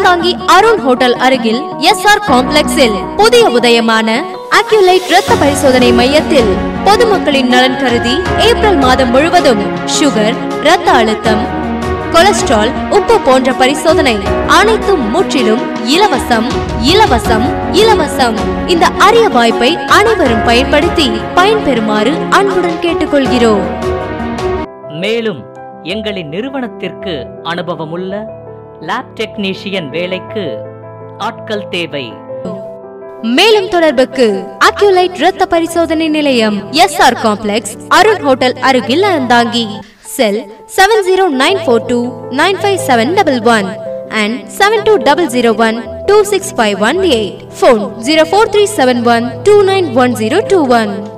Aranthangi Arun hotel அருகில் S R காம்ப்ளெக்ஸில் புதிய உதயமான அக்யூலைட் இரத்த பரிசோதனை மையத்தில் பொதுமக்களின் நலன் கருதி ஏப்ரல் மாதம் முழுவதும் சுகர் இரத்த அழுத்தம் கொலஸ்ட்ரால் உப்பு போன்ற பரிசோதனை அனைத்தும் முற்றிலும் இலவசம் இலவசம் இலவசம் இந்த அரிய வாய்ப்பை அனைவரும் பயன்படுத்தி பயன்பெறுமாறு அன்புடன் கேட்டுக்கொள்கிறோம் மேலும் எங்களின் நிறுவனத்திற்கு அனுபவமுள்ள லேப் டெக்னீஷியன் வேலைக்கு ஆட்கள் தேவை மேலும் தொடர்புக்கு அக்யூலைட் இரத்த பரிசோதனை நிலையம் S R complex Arun hotel அருகில் Aranthangi cell seven zero nine four two nine five seven double one and seven two double zero one two six five one eight phone zero four three seven one two nine one zero two one